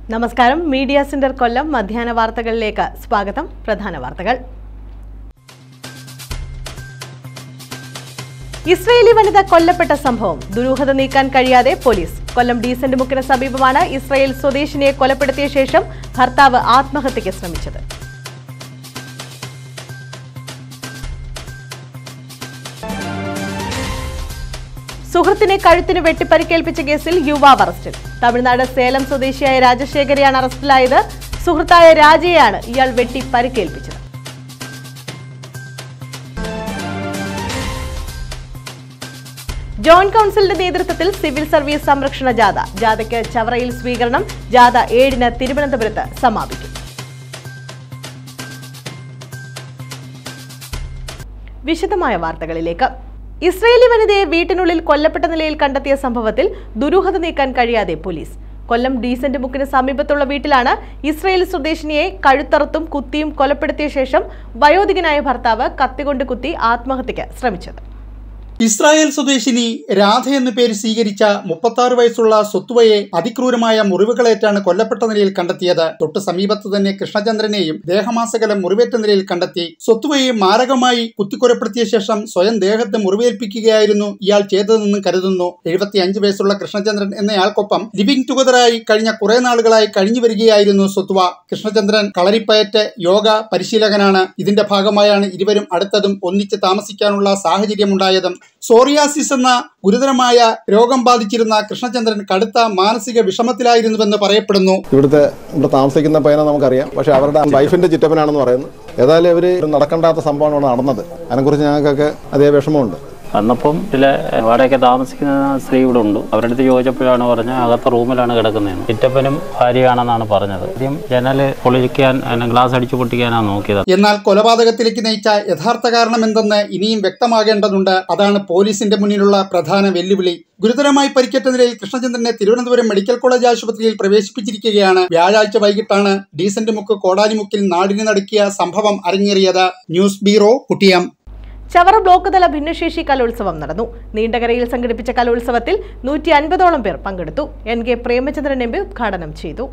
നമസ്കാരം media centre കൊല്ലം മധ്യാഹ്ന വാർത്തകളിലേക്ക് സ്വാഗതം പ്രധാന വാർത്തകൾ ഇസ്രയേലി വനിത കൊല്ലപ്പെട്ട സംഭവം ദുരൂഹത നീക്കാൻ കഴിയാതെ പോലീസ് കൊല്ലം ഡീസന്റ് മുക്കിന് സമീപമാണ് ഇസ്രയേൽ സ്വദേശിനിയെ കൊലപ്പെടുത്തിയ ശേഷം ഭർത്താവ് ആത്മഹത്യയ്ക്ക് ശ്രമിച്ചത് സുഹൃത്തിനെ കഴുത്തിന് വെട്ടിപ്പരിക്കേൽപ്പിച്ച കേസിൽ യുവാവ് അറസ്റ്റിൽ തമിഴ്നാട് സേലം സ്വദേശിയായ രാജശേഖരെയാണ് അറസ്റ്റിലായത് സുഹൃത്തായ രാജയെയാണ് ഇയാൾ വെട്ടി പരിക്കേൽപ്പിച്ചത് ജോയിന്റ് കൌൺസിലിന്റെ നേതൃത്വത്തിൽ സിവിൽ സർവീസ് സംരക്ഷണ ജാഥ ജാഥയ്ക്ക് ചവറയിൽ സ്വീകരണം ജാഥ ഏഴിന് തിരുവനന്തപുരത്ത് സമാപിക്കും വിശദമായ വാർത്തകളിലേക്ക് ഇസ്രയേലി വനിതയെ വീട്ടിനുള്ളിൽ കൊല്ലപ്പെട്ട നിലയിൽ കണ്ടെത്തിയ സംഭവത്തിൽ ദുരൂഹത നീക്കാൻ കഴിയാതെ പോലീസ് കൊല്ലം ഡീസന്റ് മുക്കിന് സമീപത്തുള്ള വീട്ടിലാണ് ഇസ്രയേൽ സ്വദേശിനിയെ കഴുത്തറുത്തും കുത്തിയും കൊലപ്പെടുത്തിയ ശേഷം വയോധികനായ ഭർത്താവ് കത്തികൊണ്ട് കുത്തി ആത്മഹത്യയ്ക്ക് ശ്രമിച്ചത് ഇസ്രായേൽ സ്വദേശിനി രാധ എന്നു പേര് സ്വീകരിച്ച മുപ്പത്തി വയസ്സുള്ള സ്വത്തുവയെ അതിക്രൂരമായ മുറിവുകളേറ്റാണ് കൊല്ലപ്പെട്ട നിലയിൽ കണ്ടെത്തിയത് തൊട്ട് സമീപത്ത് തന്നെ കൃഷ്ണചന്ദ്രനെയും ദേഹമാസകലം മുറിവേറ്റ നിലയിൽ കണ്ടെത്തി സ്വത്തുവയെ മാരകമായി കുത്തിക്കൊലപ്പെടുത്തിയ ശേഷം സ്വയം ദേഹത്തെ മുറിവേൽപ്പിക്കുകയായിരുന്നു ഇയാൾ ചെയ്തതെന്ന് കരുതുന്നു എഴുപത്തിയഞ്ച് വയസ്സുള്ള കൃഷ്ണചന്ദ്രൻ എന്നയാൾക്കൊപ്പം ലിവിംഗ് ടുഗദറായി കഴിഞ്ഞ കുറെ നാളുകളായി കഴിഞ്ഞു വരികയായിരുന്നു സ്വത്തുവ കൃഷ്ണചന്ദ്രൻ കളരിപ്പയറ്റ് യോഗ പരിശീലകനാണ് ഇതിന്റെ ഭാഗമായാണ് ഇരുവരും അടുത്തതും ഒന്നിച്ച് താമസിക്കാനുള്ള സാഹചര്യമുണ്ടായതും സോറിയാസിസ് എന്ന ഗുരുതരമായ രോഗം ബാധിച്ചിരുന്ന കൃഷ്ണചന്ദ്രൻ കടുത്ത മാനസിക വിഷമത്തിലായിരുന്നുവെന്ന് പറയപ്പെടുന്നു ഇവിടുത്തെ ഇവിടെ താമസിക്കുന്ന പയ്യനെ നമുക്കറിയാം പക്ഷെ അവരുടെ വൈഫിന്റെ ചിറ്റപ്പനാണെന്ന് പറയുന്നു ഏതായാലും ഇവർ നടക്കേണ്ടാത്ത സംഭവമാണ് നടന്നത് അതിനെക്കുറിച്ച് ഞങ്ങൾക്കൊക്കെ അതേ വിഷമമുണ്ട് വന്നപ്പം ഇതിലെ വാടകയ്ക്ക് താമസിക്കുന്ന സ്ത്രീ ഇവിടെ ഉണ്ട് അവരുടെ അടുത്ത് ചോദിച്ചപ്പോഴാണ് പറഞ്ഞത് അകത്തെ റൂമിലാണ് കിടക്കുന്നതെന്ന് ചിറ്റപ്പനും ഭാര്യയാണെന്നാണ് പറഞ്ഞത് ആദ്യം ജനൽ പൊളിക്കാൻ അതിനെ ഗ്ലാസ് അടിച്ചു പൊട്ടിക്കാനാണ് നോക്കിയത് എന്നാൽ കൊലപാതകത്തിലേക്ക് നയിച്ച യഥാർത്ഥ കാരണം എന്തെന്ന് ഇനിയും വ്യക്തമാകേണ്ടതുണ്ട് അതാണ് പോലീസിന്റെ മുന്നിലുള്ള പ്രധാന വെല്ലുവിളി ഗുരുതരമായി പരിക്കേറ്റ നിലയിൽ കൃഷ്ണചന്ദ്രനെ തിരുവനന്തപുരം മെഡിക്കൽ കോളേജ് ആശുപത്രിയിൽ പ്രവേശിപ്പിച്ചിരിക്കുകയാണ് വ്യാഴാഴ്ച വൈകിട്ടാണ് ഡീസന്റ് മുക്ക് കോടാലിമുക്കിൽ നാടിന് നടുക്കിയ സംഭവം അരങ്ങേറിയത് news bureau Kottiyam Chavara block തല ഭിന്നശേഷി കലോത്സവം നടന്നു നീണ്ടകരയിൽ സംഘടിപ്പിച്ച കലോത്സവത്തിൽ നൂറ്റി അൻപതോളം പേർ പങ്കെടുത്തു N K Premachandran M P ഉദ്ഘാടനം ചെയ്തു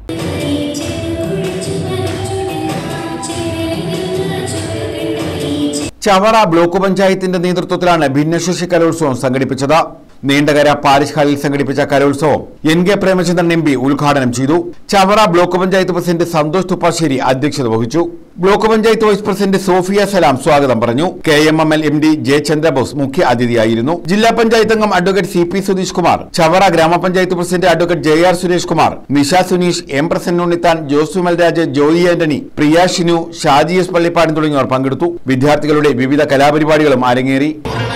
ചവറ ബ്ലോക്ക് പഞ്ചായത്തിന്റെ നേതൃത്വത്തിലാണ് ഭിന്നശേഷി കലോത്സവം സംഘടിപ്പിച്ചത് നീണ്ടകര പാരിഷ് ഹാളിൽ സംഘടിപ്പിച്ച കലോത്സവം N K Premachandran M P ഉദ്ഘാടനം ചെയ്തു ചവറ ബ്ലോക്ക് പഞ്ചായത്ത് പ്രസിഡന്റ് സന്തോഷ് തുപ്പാശ്ശേരി അധ്യക്ഷത വഹിച്ചു block panchayat vice president Sophia Salam സ്വാഗതം പറഞ്ഞു K M M L M D J Chandrabose മുഖ്യ അതിഥിയായിരുന്നു ജില്ലാ പഞ്ചായത്ത് അംഗം advocate C P Sudheesh Kumar Chavara ഗ്രാമപഞ്ചായത്ത് president advocate J R Suresh Kumar Nisha Suneesh M Prasanna Unnithan Jose Malraj Joy Antony Priya Shinu Shaji S Pallippadan തുടങ്ങിയവർ പങ്കെടുത്തു വിദ്യാർത്ഥികളുടെ വിവിധ കലാപരിപാടികളും അരങ്ങേറി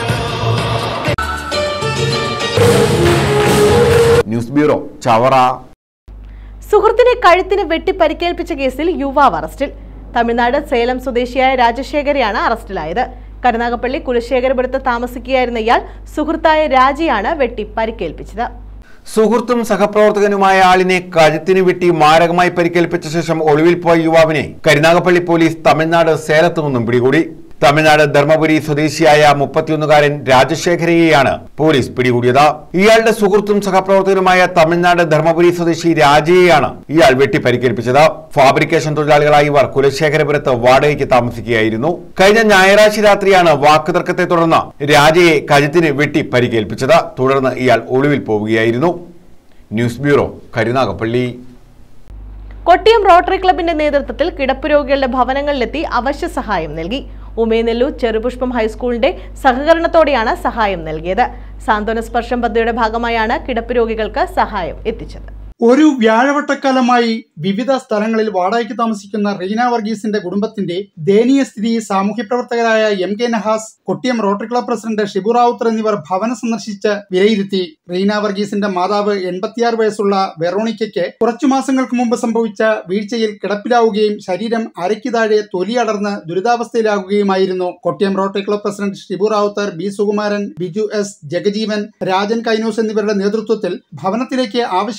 ന്യൂസ് ബ്യൂറോ ചവറ സുഹൃത്തിനെ കഴുത്തിന് വെട്ടി പരിക്കേൽപ്പിച്ച കേസിൽ യുവാവ് അറസ്റ്റിൽ തമിഴ്നാട് സേലം സ്വദേശിയായ രാജശേഖരെയാണ് അറസ്റ്റിലായത് കരുനാഗപ്പള്ളി കുലശേഖരപുരത്ത് താമസിക്കുകയായിരുന്ന ഇയാൾ സുഹൃത്തായ രാജയാണ് വെട്ടി പരിക്കേൽപ്പിച്ചത് സുഹൃത്തും സഹപ്രവർത്തകനുമായ ആളിനെ കഴുത്തിന് വെട്ടി മാരകമായി പരിക്കേൽപ്പിച്ച ശേഷം ഒളിവിൽ പോയ യുവാവിനെ കരുനാഗപ്പള്ളി പോലീസ് തമിഴ്നാട് സേലത്തു നിന്നും പിടികൂടി തമിഴ്നാട് ധർമ്മപുരി സ്വദേശിയായ മുപ്പത്തിയൊന്നുകാരൻ രാജശേഖരയെയാണ് പോലീസ് പിടികൂടിയത് ഇയാളുടെ സുഹൃത്തും സഹപ്രവർത്തകനുമായ തമിഴ്നാട് ധർമ്മപുരി സ്വദേശി രാജയെയാണ് ഇയാൾ വെട്ടി പരിക്കേൽപ്പിച്ചത് ഫാബ്രിക്കേഷൻ തൊഴിലാളികളായി ഇവർ കുലശേഖരപുരത്ത് വാടകയ്ക്ക് താമസിക്കുകയായിരുന്നു കഴിഞ്ഞ ഞായറാഴ്ച രാത്രിയാണ് വാക്കുതർക്കത്തെ തുടർന്ന് രാജയെ കഴുത്തിന് വെട്ടി പരിക്കേൽപ്പിച്ചത് തുടർന്ന് ഇയാൾ ഒളിവിൽ പോവുകയായിരുന്നു news bureau Karunagappally Kottiyam rotary ക്ലബിന്റെ നേതൃത്വത്തിൽ കിടപ്പ് രോഗികളുടെ ഭവനങ്ങളിലെത്തി അവശ്യ സഹായം നൽകി ഉമേനെല്ലൂർ ചെറുപുഷ്പം ഹൈസ്കൂളിന്റെ സഹകരണത്തോടെയാണ് സഹായം നൽകിയത് സാന്ത്വന സ്പർശം പദ്ധതിയുടെ ഭാഗമായാണ് കിടപ്പ് രോഗികൾക്ക് സഹായം എത്തിച്ചത് ഒരു വ്യാഴവട്ടക്കാലമായി വിവിധ സ്ഥലങ്ങളിൽ വാടകയ്ക്ക് താമസിക്കുന്ന റീന വർഗീസിന്റെ കുടുംബത്തിന്റെ ദയനീയ സ്ഥിതി സാമൂഹ്യ പ്രവർത്തകരായ M K Nahas Kottiyam rotary club president Shibu Rawther എന്നിവർ ഭവനം സന്ദർശിച്ച് വിലയിരുത്തി റീന വർഗീസിന്റെ മാതാവ് എൺപത്തിയാറ് വയസ്സുള്ള വെറോണിക്കയ്ക്ക് കുറച്ചു മാസങ്ങൾക്ക് മുമ്പ് സംഭവിച്ച വീഴ്ചയിൽ കിടപ്പിലാവുകയും ശരീരം അരയ്ക്ക് താഴെ തൊലിയടർന്ന് ദുരിതാവസ്ഥയിലാകുകയുമായിരുന്നു Kottiyam rotary club president Shibu Rawther B Sukumaran Biju S Jagajeevan Rajan Kainos എന്നിവരുടെ നേതൃത്വത്തിൽ ഭവനത്തിലേക്ക് ആവശ്യമായ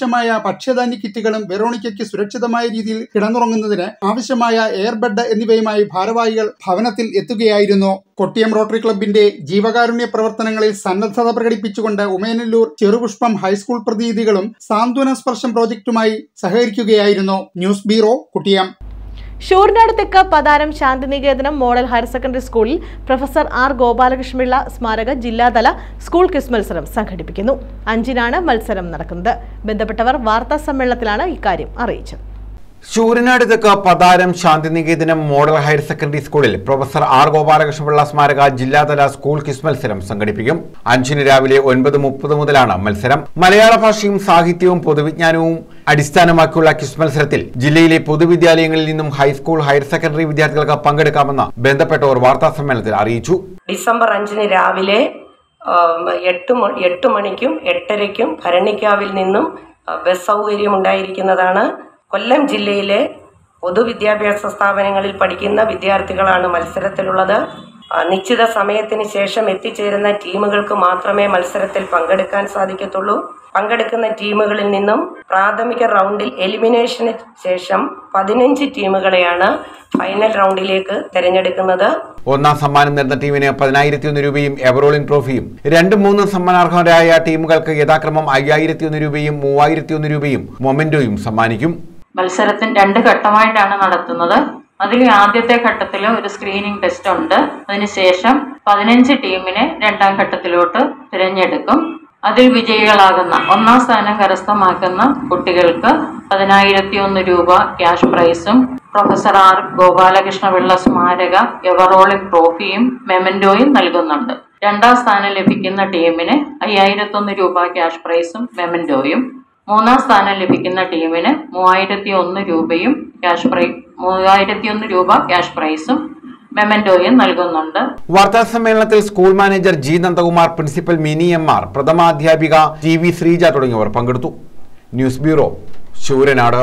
ഭക്ഷ്യധാന്യ കിറ്റുകളും വെറോണിക്കയ്ക്ക് സുരക്ഷിതമായ രീതിയിൽ കിടന്നുറങ്ങുന്നതിന് ആവശ്യമായ എയർ ബെഡ് എന്നിവയുമായി ഭാരവാഹികൾ ഭവനത്തിൽ എത്തുകയായിരുന്നു കൊട്ടിയം റോട്ടറി ക്ലബിന്റെ ജീവകാരുണ്യ പ്രവർത്തനങ്ങളിൽ സന്നദ്ധത പ്രകടിപ്പിച്ചുകൊണ്ട് ഉമേനല്ലൂർ ചെറുപുഷ്പം ഹൈസ്കൂൾ പ്രതിനിധികളും സാന്ത്വന സ്പർശം പ്രോജക്റ്റുമായി സഹകരിക്കുകയായിരുന്നു ന്യൂസ് ബ്യൂറോ കുട്ടിയം ഷൂർനാട് തെക്ക് Patharam Santhinikethanam model higher secondary സ്കൂളിൽ പ്രൊഫസർ ആർ ഗോപാലകൃഷ്ണപിള്ള സ്മാരക ജില്ലാതല സ്കൂൾ ക്വിസ് മത്സരം സംഘടിപ്പിക്കുന്നു അഞ്ചിനാണ് മത്സരം നടക്കുന്നത് ബന്ധപ്പെട്ടവർ വാർത്താ സമ്മേളനത്തിലാണ് ഇക്കാര്യം അറിയിച്ചത് ശൂരനാട് തെക്ക് Patharam Santhinikethanam model higher secondary സ്കൂളിൽ പ്രൊഫസർ ആർ ഗോപാലകൃഷ്ണപിള്ള സ്മാരക ജില്ലാതല സ്കൂൾ ക്വിസ് മത്സരം സംഘടിപ്പിക്കും അഞ്ചിന് രാവിലെ ഒൻപത് മുപ്പത് മുതലാണ് മത്സരം മലയാള ഭാഷയും സാഹിത്യവും പൊതുവിജ്ഞാനവും അടിസ്ഥാനമാക്കിയുള്ള ക്വിസ് മത്സരത്തിൽ ജില്ലയിലെ പൊതുവിദ്യാലയങ്ങളിൽ നിന്നും ഹൈസ്കൂൾ ഹയർ സെക്കൻഡറി വിദ്യാർത്ഥികൾക്ക് പങ്കെടുക്കാമെന്ന് ബന്ധപ്പെട്ടവർ വാർത്താ സമ്മേളനത്തിൽ അറിയിച്ചു ഡിസംബർ അഞ്ചിന് രാവിലെ ആം, എട്ട് മ എട്ട് മണിക്കും എട്ടരയ്ക്കും ഭരണിക്കാവിൽ നിന്നും ആ, ബസ് സൗകര്യം ഉണ്ടായിരിക്കുന്നതാണ് കൊല്ലം ജില്ലയിലെ പൊതുവിദ്യാഭ്യാസ സ്ഥാപനങ്ങളിൽ പഠിക്കുന്ന വിദ്യാർത്ഥികളാണ് മത്സരത്തിലുള്ളത് ആ, നിശ്ചിത സമയത്തിന് ശേഷം എത്തിച്ചേരുന്ന ടീമുകൾക്ക് മാത്രമേ മത്സരത്തിൽ പങ്കെടുക്കാൻ സാധിക്കത്തുള്ളൂ പങ്കെടുക്കുന്ന ടീമുകളിൽ നിന്നും പ്രാഥമിക റൗണ്ടിൽ എലിമിനേഷന് ശേഷം പതിനഞ്ച് ടീമുകളെയാണ് ഫൈനൽ റൗണ്ടിലേക്ക് തിരഞ്ഞെടുക്കുന്നത് ഒന്നാം സമ്മാനം നേടുന്ന ടീമിന് പതിനായിരത്തി ഒന്ന് രൂപയും എവറോളിംഗ് ട്രോഫിയും രണ്ടും മൂന്നും സമ്മാനാർഹരായ ടീമുകൾക്ക് യഥാക്രമം അയ്യായിരത്തി ഒന്ന് രൂപയും മൂവായിരത്തി ഒന്ന് രൂപയും മൊമെന്റോയും സമ്മാനിക്കും മത്സരത്തിന് രണ്ട് ഘട്ടമായിട്ടാണ് നടത്തുന്നത് അതിൽ ആദ്യത്തെ ഘട്ടത്തിൽ ഒരു സ്ക്രീനിംഗ് ടെസ്റ്റ് ഉണ്ട് അതിനുശേഷം പതിനഞ്ച് ടീമിനെ രണ്ടാം ഘട്ടത്തിലോട്ട് തിരഞ്ഞെടുക്കും അതിൽ വിജയികളാകുന്ന ഒന്നാം സ്ഥാനം കരസ്ഥമാക്കുന്ന കുട്ടികൾക്ക് പതിനായിരത്തി ഒന്ന് രൂപ ക്യാഷ് പ്രൈസും പ്രൊഫസർ ആർ ഗോപാലകൃഷ്ണപിള്ള സ്മാരക എവറോളിംഗ് ട്രോഫിയും മെമന്റോയും നൽകുന്നുണ്ട് രണ്ടാം സ്ഥാനം ലഭിക്കുന്ന ടീമിന് അയ്യായിരത്തൊന്ന് രൂപ ക്യാഷ് പ്രൈസും മെമന്റോയും മൂന്നാം സ്ഥാനം ലഭിക്കുന്ന ടീമിന് മൂവായിരത്തി ഒന്ന് രൂപയും ക്യാഷ് പ്രൈ മൂവായിരത്തി ഒന്ന് രൂപ ക്യാഷ് പ്രൈസും മെമന്റോയും നൽകുന്നുണ്ട് വാർത്താ സമ്മേളനത്തിൽ school manager G Nandakumar principal Mini M R പ്രഥമാധ്യാപിക ടി വി ശ്രീജ തുടങ്ങിയവർ പങ്കെടുത്തു ന്യൂസ് ബ്യൂറോ ശൂരനാട്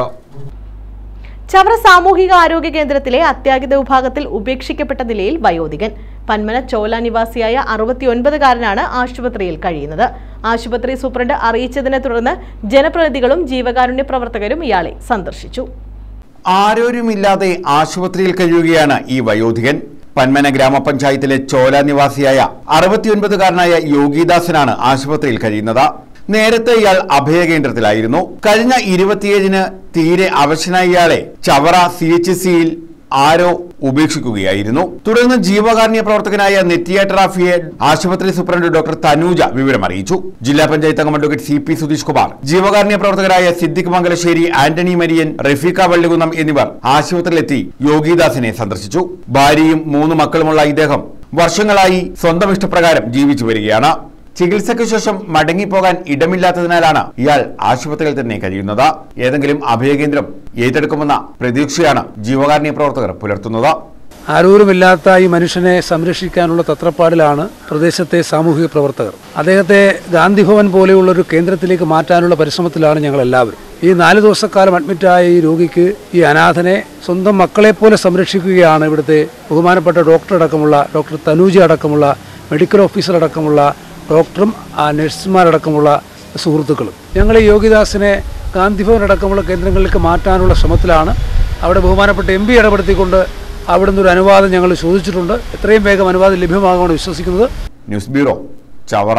ചവറ സാമൂഹിക ആരോഗ്യ കേന്ദ്രത്തിലെ അത്യാഹിത വിഭാഗത്തിൽ ഉപേക്ഷിക്കപ്പെട്ട നിലയിൽ വയോധികൻ പന്മന ചോല നിവാസിയായ അറുപത്തിയൊൻപതുകാരനാണ് ആശുപത്രിയിൽ കഴിയുന്നത് ആശുപത്രി സൂപ്രണ്ട് അറിയിച്ചതിനെ തുടർന്ന് ജനപ്രതിനിധികളും ജീവകാരുണ്യ പ്രവർത്തകരും ഇയാളെ സന്ദർശിച്ചു ആരോരുമില്ലാതെ ആശുപത്രിയിൽ കഴിയുകയാണ് ഈ വയോധികൻ പന്മന ഗ്രാമപഞ്ചായത്തിലെ ചോല നിവാസിയായ അറുപത്തിയൊൻപതുകാരനായ യോഗിദാസനാണ് ആശുപത്രിയിൽ കഴിയുന്നത് നേരത്തെ ഇയാൾ അഭയകേന്ദ്രത്തിലായിരുന്നു കഴിഞ്ഞ ഇരുപത്തിയേഴിന് തീരെ അവശനായ ഇയാളെ ചവറ സി എച്ച് സിയിൽ ആരോ ഉപേക്ഷിക്കുകയായിരുന്നു തുടർന്ന് ജീവകാരുണ്യ പ്രവർത്തകനായ നെറ്റിയ ട്രാഫിയെ ആശുപത്രി സൂപ്രണ്ട് ഡോക്ടർ തനൂജ വിവരം അറിയിച്ചു ജില്ലാ പഞ്ചായത്ത് അംഗം advocate C P Sudheesh Kumar ജീവകാരുണ്യ പ്രവർത്തകരായ സിദ്ദിഖ് മംഗലശ്ശേരി ആന്റണി മരിയൻ റഫീഖ വള്ളികുന്നം എന്നിവർ ആശുപത്രിയിലെത്തി യോഗിദാസിനെ സന്ദർശിച്ചു ഭാര്യയും മൂന്ന് മക്കളുമുള്ള ഇദ്ദേഹം വർഷങ്ങളായി സ്വന്തം ഇഷ്ടപ്രകാരം ജീവിച്ചു വരികയാണ് ചികിത്സയ്ക്ക് ശേഷം മടങ്ങിപ്പോകാൻ ഇടമില്ലാത്തതിനാലാണ് ഇയാൾ ആശുപത്രിയിൽ തന്നെ കഴിയുന്നത് ഏതെങ്കിലും അഭയകേന്ദ്രം ഏറ്റെടുക്കുമെന്ന പ്രതീക്ഷയാണ് ജീവകാരുണ്യ പ്രവർത്തകർ പുലർത്തുന്നത് ആരൂരുമില്ലാത്ത ഈ മനുഷ്യനെ സംരക്ഷിക്കാനുള്ള തത്രപ്പാടിലാണ് പ്രദേശത്തെ സാമൂഹിക പ്രവർത്തകർ അദ്ദേഹത്തെ ഗാന്ധിഭവൻ പോലെയുള്ള ഒരു കേന്ദ്രത്തിലേക്ക് മാറ്റാനുള്ള പരിശ്രമത്തിലാണ് ഞങ്ങൾ എല്ലാവരും ഈ നാല് ദിവസക്കാലം അഡ്മിറ്റായ ഈ രോഗിക്ക് ഈ അനാഥനെ സ്വന്തം മക്കളെപ്പോലെ സംരക്ഷിക്കുകയാണ് ഇവിടുത്തെ ബഹുമാനപ്പെട്ട ഡോക്ടർ അടക്കമുള്ള ഡോക്ടർ തനൂജ അടക്കമുള്ള മെഡിക്കൽ ഓഫീസർ അടക്കമുള്ള ഡോക്ടറും ആ നഴ്സുമാരടക്കമുള്ള സുഹൃത്തുക്കളും ഞങ്ങൾ ഈ യോഗിദാസിനെ ഗാന്ധിഭവൻ അടക്കമുള്ള കേന്ദ്രങ്ങളിലേക്ക് മാറ്റാനുള്ള ശ്രമത്തിലാണ് അവിടെ ബഹുമാനപ്പെട്ട എം പി ഇടപെടുത്തിക്കൊണ്ട് അവിടുന്ന് ഒരു അനുവാദം ഞങ്ങൾ ചോദിച്ചിട്ടുണ്ട് എത്രയും വേഗം അനുവാദം ലഭ്യമാകുമെന്ന് വിശ്വസിക്കുന്നത് ന്യൂസ് ബ്യൂറോ ചവറ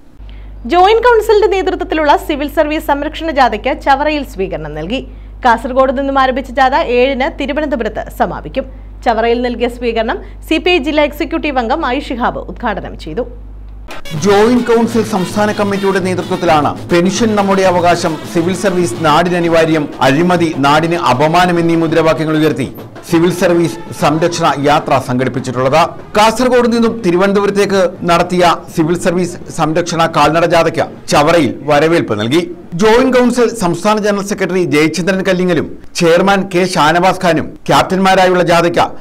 ജോയിന്റ് കൗൺസിലിന്റെ നേതൃത്വത്തിലുള്ള സിവിൽ സർവീസ് സംരക്ഷണ ജാഥയ്ക്ക് ചവറയിൽ സ്വീകരണം നൽകി കാസർഗോഡ് നിന്നും ആരംഭിച്ച ജാഥ ഏഴിന് തിരുവനന്തപുരത്ത് സമാപിക്കും ചവറയിൽ നൽകിയ സ്വീകരണം സി ജില്ലാ എക്സിക്യൂട്ടീവ് അംഗം ഐ ഷിഹാബ് ഉദ്ഘാടനം ചെയ്തു ജോയിന്റ് കൗൺസിൽ സംസ്ഥാന കമ്മിറ്റിയുടെ നേതൃത്വത്തിലാണ് പെൻഷൻ നമ്മുടെ അവകാശം സിവിൽ സർവീസ് നാടിന് അനിവാര്യം അഴിമതി നാടിന് അപമാനം എന്നീ മുദ്രാവാക്യങ്ങൾ ഉയർത്തി സിവിൽ സർവീസ് സംരക്ഷണ യാത്ര സംഘടിപ്പിച്ചിട്ടുള്ളത് കാസർഗോഡ് നിന്നും തിരുവനന്തപുരത്തേക്ക് നടത്തിയ സിവിൽ സർവീസ് സംരക്ഷണ കാൽനട ജാഥയ്ക്ക് ചവറയിൽ വരവേൽപ്പ് നൽകി ജോയിന്റ് കൗൺസിൽ സംസ്ഥാന ജനറൽ സെക്രട്ടറി ജയചന്ദ്രൻ കല്ലിങ്ങലും ചെയർമാൻ കെ ഷാനവാസ് ഖാനും ക്യാപ്റ്റന്മാരായുള്ള ജാഥയ്ക്ക്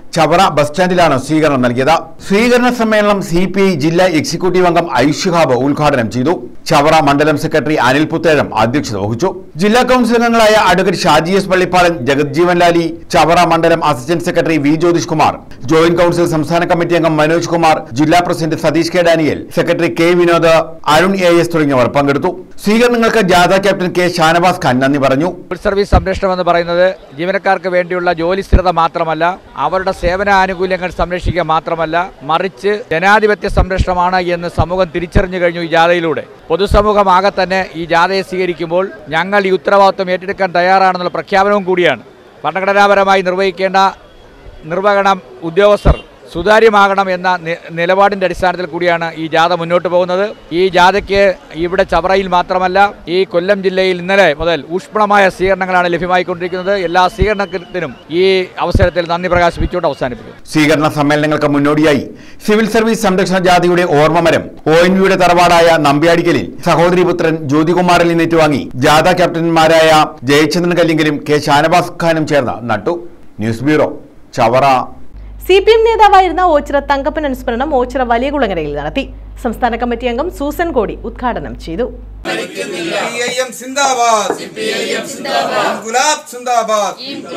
ചവറ ബസ് സ്റ്റാൻഡിലാണ് സ്വീകരണം നൽകിയത് സ്വീകരണ സമ്മേളനം സി പി ഐ ജില്ലാ എക്സിക്യൂട്ടീവ് അംഗം ഐഷുഹാബ് ഉദ്ഘാടനം ചെയ്തു ചവറ മണ്ഡലം സെക്രട്ടറി അനിൽ പുത്തേഴം അധ്യക്ഷത വഹിച്ചു ജില്ലാ കൌൺസിൽ അംഗങ്ങളായ അഡ്വക്കേറ്റ് ഷാജി എസ് പള്ളിപ്പാടൻ ജഗജ്ജീവൻ ലാലി ചവറ മണ്ഡലം assistant secretary V Jyothish Kumar joint council സംസ്ഥാന കമ്മിറ്റി അംഗം മനോജ് കുമാർ ജില്ലാ president Satheesh K Daniel secretary K Vinod Arun A S തുടങ്ങിയവർ പങ്കെടുത്തു സ്വീകരണങ്ങൾക്ക് ജാഥ ക്യാപ്റ്റൻ കെ ഷാനവാസ് ഖാൻ നന്ദി പറഞ്ഞു സിവിൽ സർവീസ് സംരക്ഷണം എന്ന് പറയുന്നത് ജീവനക്കാർക്ക് വേണ്ടിയുള്ള ജോലി സ്ഥിരത മാത്രമല്ല അവരുടെ സേവന ആനുകൂല്യങ്ങൾ സംരക്ഷിക്കുക മാത്രമല്ല മറിച്ച് ജനാധിപത്യ സംരക്ഷണമാണ് എന്ന് സമൂഹം തിരിച്ചറിഞ്ഞു കഴിഞ്ഞു ഈ ജാഥയിലൂടെ പൊതുസമൂഹം ആകെ തന്നെ ഈ ജാഥയെ സ്വീകരിക്കുമ്പോൾ ഞങ്ങൾ ഈ ഉത്തരവാദിത്വം ഏറ്റെടുക്കാൻ തയ്യാറാണെന്നുള്ള പ്രഖ്യാപനവും കൂടിയാണ് ഭരണഘടനാപരമായി നിർവഹിക്കേണ്ട നിർവഹണം ഉദ്യോഗസ്ഥർ സുതാര്യമാകണം എന്ന നി- നിലപാടിന്റെ അടിസ്ഥാനത്തിൽ കൂടിയാണ് ഈ ജാഥ മുന്നോട്ട് പോകുന്നത് ഈ ജാഥയ്ക്ക് ഇവിടെ ചവറയിൽ മാത്രമല്ല ഈ കൊല്ലം ജില്ലയിൽ ഇന്നലെ മുതൽ ഊഷ്മളമായ സ്വീകരണങ്ങളാണ് ലഭ്യമായിക്കൊണ്ടിരിക്കുന്നത് എല്ലാ സ്വീകരണത്തിനും ഈ അവസരത്തിൽ നന്ദി പ്രകാശിപ്പിച്ചുകൊണ്ട് അവസാനിപ്പിക്കും സ്വീകരണ സമ്മേളനങ്ങൾക്ക് മുന്നോടിയായി സിവിൽ സർവീസ് സംരക്ഷണ ജാഥയുടെ ഓർമ്മമരം ഒ എൻ വിയുടെ തറവാടായ നമ്പ്യാടിക്കലിൽ സഹോദരിപുത്രൻ ജ്യോതികുമാറിൽ നിന്ന് ഏറ്റുവാങ്ങി ജാഥ ക്യാപ്റ്റന്മാരായ ജയചന്ദ്രൻ കല്ലിങ്കലും കെ ഷാനവാസ് ഖാനും ചേർന്ന് നട്ടു news bureau Chavara C P M നേതാവായിരുന്ന ഓച്ചിറ തങ്കപ്പൻ അനുസ്മരണം ഓച്ചിറ വലിയകുളങ്ങരയിൽ നടത്തി സംസ്ഥാന കമ്മിറ്റി അംഗം സൂസൻ കോടി ഉദ്ഘാടനം ചെയ്തു സിപിഐഎം സിന്ദാബാദ് ഇൻകുലാബ് സിന്ദാബാദ്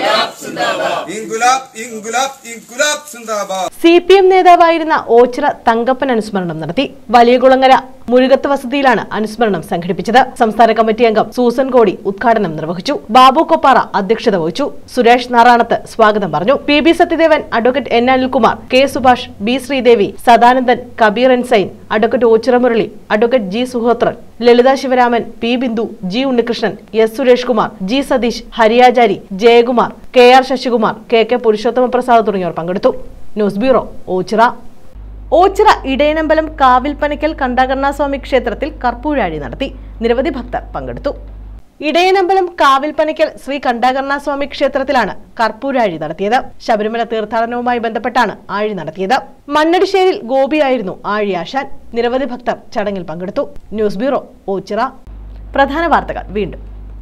ഇൻകുലാബ് ഇൻകുലാബ് ഇൻകുലാബ് സിന്ദാബാദ് സി പി എം നേതാവായിരുന്ന ഓച്ചിറ തങ്കപ്പൻ അനുസ്മരണം നടത്തി വലിയകുളങ്ങര മുരുകത്ത് വസതിയിലാണ് അനുസ്മരണം സംഘടിപ്പിച്ചത് സംസ്ഥാന കമ്മിറ്റി അംഗം സൂസൻ കോടി ഉദ്ഘാടനം നിർവഹിച്ചു ബാബു കൊപ്പാറ അധ്യക്ഷത വഹിച്ചു സുരേഷ് നാറാണത്ത് സ്വാഗതം പറഞ്ഞു P B Sathyadevan advocate N Anilkumar K Subhash B Sreedevi Sadanandan Kabeer ensign advocate Ochira Murali advocate G Suhothran Lalitha Sivaraman P Bindu G Unnikrishnan S Suresh Kumar G Satheesh Hariyachari Jayakumar K R Sasikumar K K Purushothama Prasad തുടങ്ങിയവർ പങ്കെടുത്തു ന്യൂസ് ബ്യൂറോ ഓച്ചിറ ഓച്ചിറ ഇടയനമ്പലം കാവിൽപ്പനയ്ക്കൽ കണ്ടാകർണാസ്വാമി ക്ഷേത്രത്തിൽ കർപ്പൂരാഴി നടത്തി നിരവധി ഭക്തർ പങ്കെടുത്തു ഇടയനമ്പലം കാവിൽപ്പനയ്ക്കൽ ശ്രീ കണ്ടാകർണാസ്വാമി ക്ഷേത്രത്തിലാണ് കർപ്പൂരാഴി നടത്തിയത് ശബരിമല തീർത്ഥാടനവുമായി ബന്ധപ്പെട്ടാണ് ആഴി നടത്തിയത് മണ്ണടിശ്ശേരിൽ ഗോപിയായിരുന്നു ആഴിയാശാൻ നിരവധി ഭക്തർ ചടങ്ങിൽ പങ്കെടുത്തു ന്യൂസ് ബ്യൂറോ ഓച്ചിറ പ്രധാന വാർത്തകൾ വീണ്ടും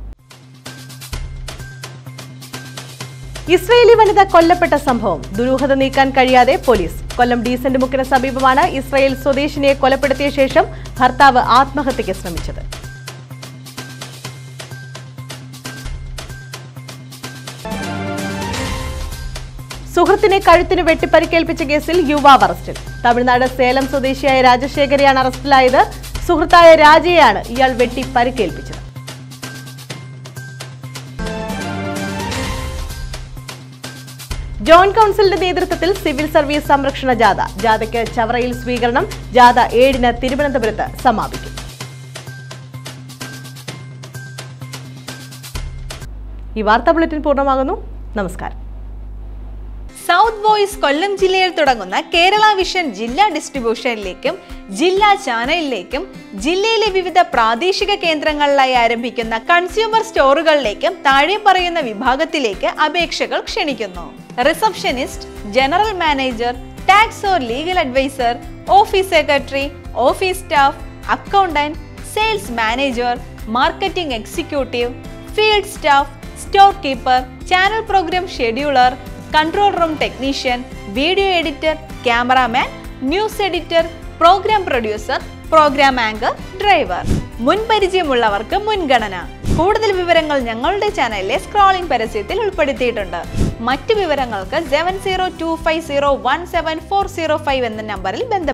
ഇസ്രയേലി വനിത കൊല്ലപ്പെട്ട സംഭവം ദുരൂഹത നീക്കാൻ കഴിയാതെ പോലീസ് കൊല്ലം ഡീസന്റ് മുക്കിന് സമീപമാണ് ഇസ്രയേൽ സ്വദേശിനിയെ കൊലപ്പെടുത്തിയ ശേഷം ഭർത്താവ് ആത്മഹത്യയ്ക്ക് ശ്രമിച്ചത് സുഹൃത്തിനെ കഴുത്തിന് വെട്ടിപ്പരിക്കേൽപ്പിച്ച കേസിൽ യുവാവ് അറസ്റ്റിൽ തമിഴ്നാട് സേലം സ്വദേശിയായ രാജശേഖരെയാണ് അറസ്റ്റിലായത് സുഹൃത്തായ രാജയെയാണ് ഇയാൾ വെട്ടി പരിക്കേൽപ്പിച്ചത് ജോയിന്റ് കൌൺസിലിന്റെ നേതൃത്വത്തിൽ സിവിൽ സർവീസ് സംരക്ഷണ ജാഥ ജാഥയ്ക്ക് ചവറയിൽ സ്വീകരണം ജാഥ ഏഴിന് തിരുവനന്തപുരത്ത് സമാപിക്കും ഈ വാർത്താ ബുള്ളറ്റിൻ പൂർണ്ണമാകുന്നു നമസ്കാരം സൗത്ത് വോയിസ് കൊല്ലം ജില്ലയിൽ തുടങ്ങുന്ന കേരള വിഷൻ ജില്ലാ ഡിസ്ട്രിബ്യൂഷനിലേക്കും ജില്ലാ ചാനലിലേക്കും ജില്ലയിലെ വിവിധ പ്രാദേശിക കേന്ദ്രങ്ങളിലായി ആരംഭിക്കുന്ന കൺസ്യൂമർ സ്റ്റോറുകളിലേക്കും താഴെ പറയുന്ന വിഭാഗത്തിലേക്ക് അപേക്ഷകൾ ക്ഷണിക്കുന്നു receptionist general manager tax or legal advisor office secretary office staff accountant sales manager marketing executive field staff store keeper channel programme scheduler control room technician video editor cameraman news editor programme producer programme anchor driver മുൻപരിചയമുള്ളവർക്ക് മുൻഗണന കൂടുതൽ വിവരങ്ങൾ ഞങ്ങളുടെ ചാനലിലെ scrolling പരസ്യത്തിൽ ഉൾപ്പെടുത്തിയിട്ടുണ്ട് മറ്റു വിവരങ്ങൾക്ക് seven zero two five zero one seven four zero five എന്ന നമ്പറിൽ ബന്ധപ്പെടും